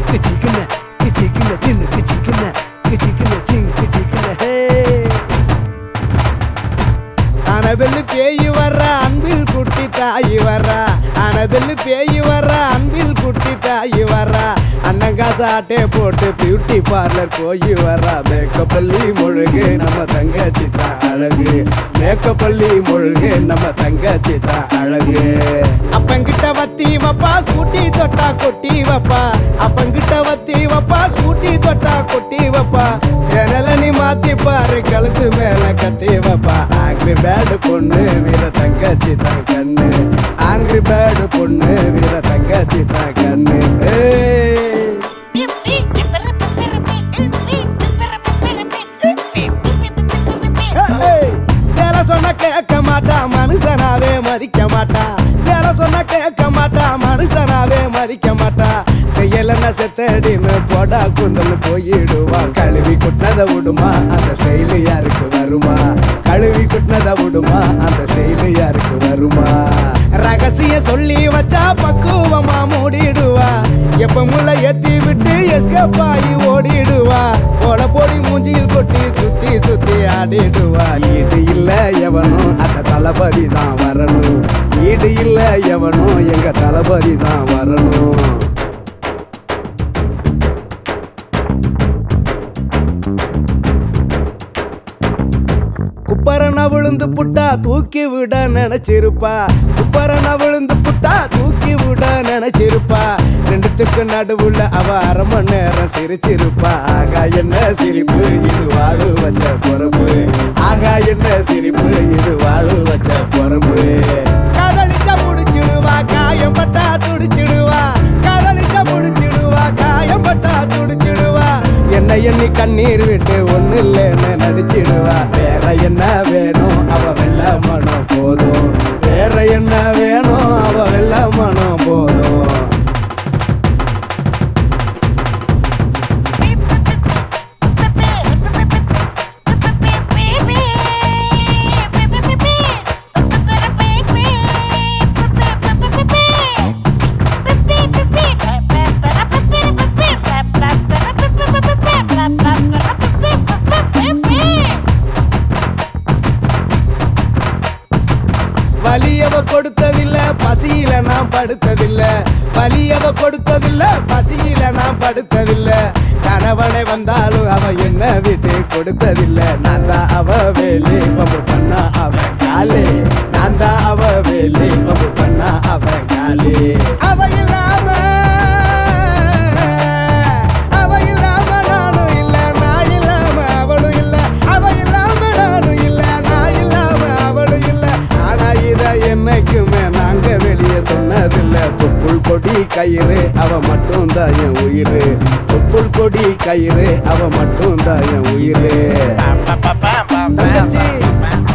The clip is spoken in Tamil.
கிச்சிக்குன கிச்சிக்குன சின்ன கிச்சிக்குன கிச்சிக்குன சிங் கிச்சிக்குன ஹே அனபெல்லு பேய் வர்ற அன்பில் குட்டி தாய் வர்றா அனபெல்லு பேய் வர்ற அன்பில் குட்டி தாய் வர்றா அண்ணங்காசு ஆட்டே போட்டு பியூட்டி பார்லர் போய் வர்றா மேக்கப் பள்ளி முழுகு நம்ம தங்கச்சி தான் அழகு மேக்கப் பள்ளி முழுகு நம்ம தங்கச்சி தான் அழகு அப்பங்கிட்ட வத்தி வப்பா ஸ்கூட்டி தொட்டா கொட்டி வப்பா அப்பங்கிட்ட வத்தி வப்பா ஸ்கூட்டி தொட்டா கொட்டி வப்பா சேனல நீ மாத்தி பாரு கழுத்து மேல கத்தி வப்பா ஆங்கிரி பேடு பொண்ணு வீர தங்கச்சி தான் கண்ணு ஆங்கிரி பேடு பொண்ணு வீர தங்கச்சி தான் கண்ணு ஏய் ஏய், வேலை சொன்ன கேட்க மாட்டா மனுஷனாவே மதிக்க மாட்டா வேலை சொன்ன கேட்க மாட்டா மனுஷனாவே மதிக்க மாட்டா செய்யலன்னா செத்தடின்னு போடா குந்தல் போயிடுவா கழுவி குட்டினத விடுமா அந்த ஸ்டைலு யாருக்கு வருமா கழுவி குட்டினத விடுமா அந்த ஸ்டைலு யாருக்கு வருமா ரகசிய சொல்லி வச்சா பக்குவமா மூடிடுவா எப்ப முள்ள ஏத்தி விட்டு எஸ்கேப் ஆகி ஓடிடுவா போல போடி மூஞ்சியில் கொட்டி சுத்தி சுத்தி ஆடிடுவா ஈடு இல்ல எவனும் அந்த தளபதி தான் வரணும் ஈடு இல்ல எவனும் எங்க தளபதி தான் வரணும் குப்பரன விழுந்து புட்டா தூக்கி விட நினைச்சிருப்பா குப்பரன விழுந்து புட்டா தூக்கி விட நினைச்சிருப்பா ரெண்டுத்துக்கு நடுவுல அவ அரை மணி நேரம் சிரிச்சிருப்பா ஆகா என்ன சிரிப்பு இது வாழு வச்ச பொறுப்பு ஆகா என்ன சிரிப்பு இது வாழு வச்ச பொறுப்பு காதலிச்சா முடிச்சிடுவா காயம் பட்டா துடிச்சிடுவா காதலிச்சா முடிச்சிடுவா காயம் பட்டா துடிச்சிடுவா என்ன எண்ணி கண்ணீர் விட்டு ஒண்ணு இல்லைன்னு நடிச்சிடுவா வேற என்ன வேணும் அவ வெள்ள மனம் போதும் வேற என்ன வேணும் அவ வெள்ள மனம் போதும் வலியவ கொடுத்ததில்ல பசியில நான் படுத்ததில்ல வலியவ கொடுத்ததில்ல பசியில நான் படுத்ததில்ல கணவனை வந்தாலும் அவ என்ன விட்டு கொடுத்ததில்ல நான் தான் அவ வேலி பம்பு பண்ணா அவன் காலே நான் தான் அவ வேலி பம்பு பண்ணா அவன் காலே அவ இல்லாம அவ இல்லாம நானும் இல்ல நான் இல்லாம அவளும் இல்ல அவ இல்லாம நானும் இல்ல நான் இல்லாம அவளும் இல்ல ஆனா இத என்னைக்குமே நாங்க வெளியே சொன்னதில்ல தொப்புள் கொடி கயிறு அவ மட்டும் தான் என் உயிரு தொப்புள் கொடி கயிறு அவ மட்டும் தான் என் உயிரு தங்கச்சி